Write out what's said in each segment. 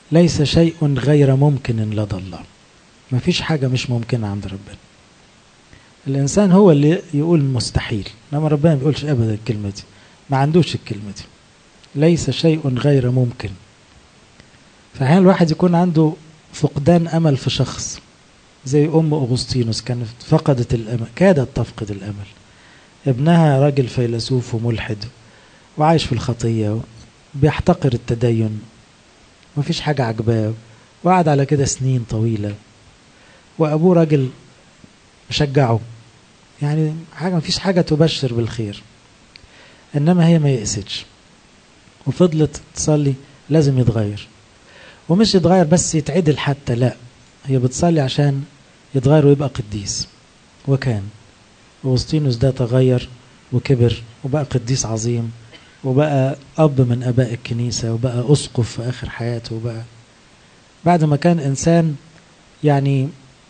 ليس شيء غير ممكن لدى الله ما فيش حاجة مش ممكنة عند ربنا الإنسان هو اللي يقول مستحيل إنما ربنا ما بيقولش أبدا الكلمة دي ما عندوش الكلمة دي ليس شيء غير ممكن فأحيانا الواحد يكون عنده فقدان أمل في شخص زي أم أغسطينوس كانت فقدت الأمل كادت تفقد الأمل ابنها راجل فيلسوف وملحد وعايش في الخطية بيحتقر التدين مفيش حاجة عجباه وقعد على كده سنين طويلة وأبوه راجل مشجعه يعني حاجة مفيش حاجة تبشر بالخير إنما هي ما يأستش وفضلت تصلي لازم يتغير ومش يتغير بس يتعدل حتى لا هي بتصلي عشان يتغير ويبقى قديس وكان أغسطينوس ده تغير وكبر وبقى قديس عظيم وبقى أب من أباء الكنيسة وبقى أسقف في آخر حياته وبقى بعد ما كان إنسان يعني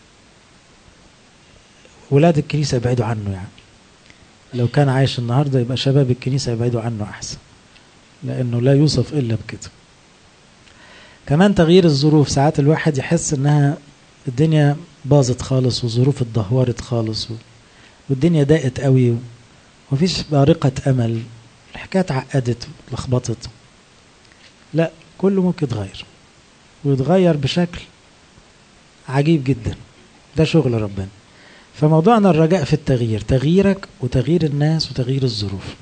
ولاد الكنيسة يبعدوا عنه يعني لو كان عايش النهاردة يبقى شباب الكنيسة يبعدوا عنه أحسن لأنه لا يوصف إلا بكده كمان تغيير الظروف ساعات الواحد يحس إنها الدنيا باظت خالص وظروف اتدهورت خالص والدنيا ضاقت قوي ومفيش بارقة أمل الحكاية اتعقدت اتلخبطت لا كله ممكن يتغير ويتغير بشكل عجيب جدا ده شغل ربنا فموضوعنا الرجاء في التغيير تغييرك وتغيير الناس وتغيير الظروف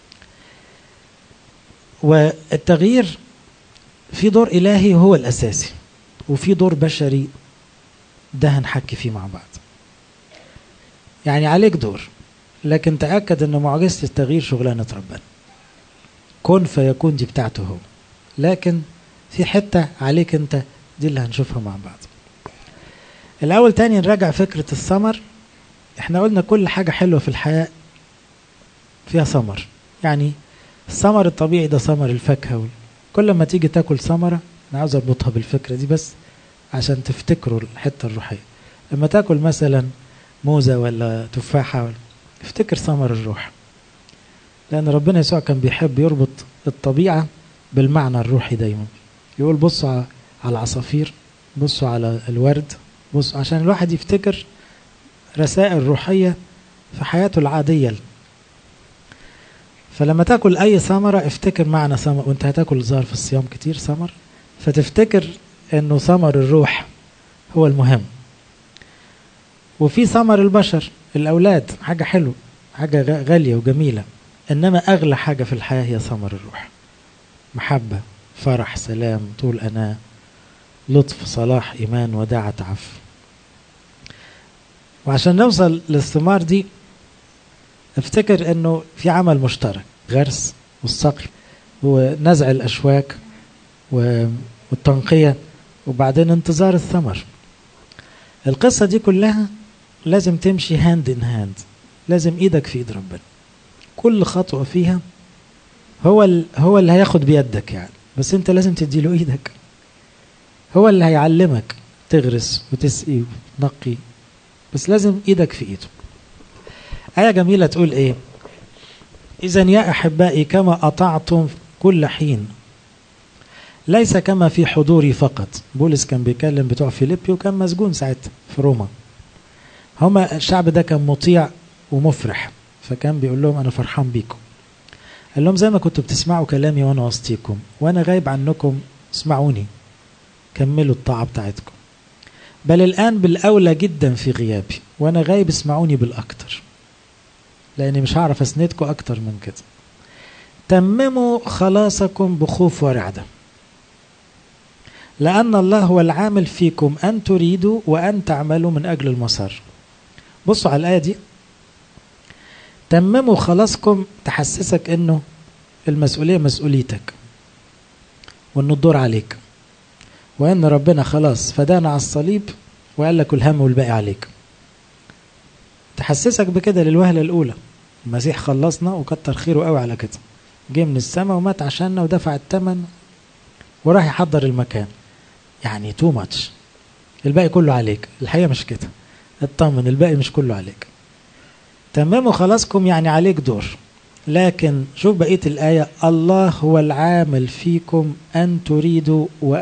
والتغيير في دور إلهي هو الأساسي وفي دور بشري ده هنحكي فيه مع بعض يعني عليك دور لكن تأكد أن معجزة التغيير شغلانة ربنا كن فيكون دي بتاعته هو لكن في حتة عليك أنت دي اللي هنشوفها مع بعض الأول تاني نراجع فكرة الثمر احنا قلنا كل حاجة حلوة في الحياة فيها ثمر يعني الثمر الطبيعي ده ثمر الفاكهة كل ما تيجي تاكل ثمرة أنا عاوز أربطها بالفكرة دي بس عشان تفتكروا الحتة الروحية لما تاكل مثلا موزة ولا تفاحة ولا افتكر ثمر الروح لأن ربنا يسوع كان بيحب يربط الطبيعة بالمعنى الروحي دايما يقول بصوا على العصافير بصوا على الورد بصوا عشان الواحد يفتكر رسائل روحية في حياته العادية فلما تاكل أي ثمرة افتكر معنى ثمر وانت هتاكل ظهر في الصيام كتير ثمر فتفتكر انه ثمر الروح هو المهم وفي ثمر البشر الأولاد حاجة حلوة حاجة غالية وجميلة إنما أغلى حاجة في الحياة هي ثمر الروح محبة فرح سلام طول أناة لطف صلاح إيمان وداعة عفو وعشان نوصل للثمار دي افتكر انه في عمل مشترك غرس والصقل ونزع الاشواك والتنقية وبعدين انتظار الثمر القصة دي كلها لازم تمشي هاند ان هاند لازم ايدك في ايد ربنا كل خطوة فيها هو ال... هو اللي هياخد بيدك يعني بس انت لازم تديله ايدك هو اللي هيعلمك تغرس وتسقي وتنقي بس لازم ايدك في ايده آية جميلة تقول ايه إذا يا أحبائي كما أطعتم كل حين ليس كما في حضوري فقط بولس كان بيكلم بتوع فيليبي وكان مسجون ساعتها في روما هما الشعب ده كان مطيع ومفرح فكان بيقول لهم أنا فرحان بيكم قال لهم زي ما كنتوا بتسمعوا كلامي وأنا وسطيكم وأنا غايب عنكم اسمعوني كملوا الطاعة بتاعتكم بل الآن بالأولى جدا في غيابي وأنا غايب اسمعوني بالأكتر لأني مش هعرف أسندكم أكتر من كده تمموا خلاصكم بخوف ورعدة لأن الله هو العامل فيكم أن تريدوا وأن تعملوا من أجل المسار بصوا على الآية دي تمموا خلاصكم تحسسك أنه المسؤولية مسؤوليتك وأنه الدور عليك وأن ربنا خلاص فدانا على الصليب وقال لك الهم والباقي عليك تحسسك بكده للوهلة الأولى المسيح خلصنا وكتر خيره قوي على كده جه من السماء ومات عشاننا ودفع الثمن وراح يحضر المكان يعني تو ماتش الباقي كله عليك الحقيقة مش كده اطمن الباقي مش كله عليك تمموا خلاصكم يعني عليك دور لكن شوف بقية الآية الله هو العامل فيكم أن تريدوا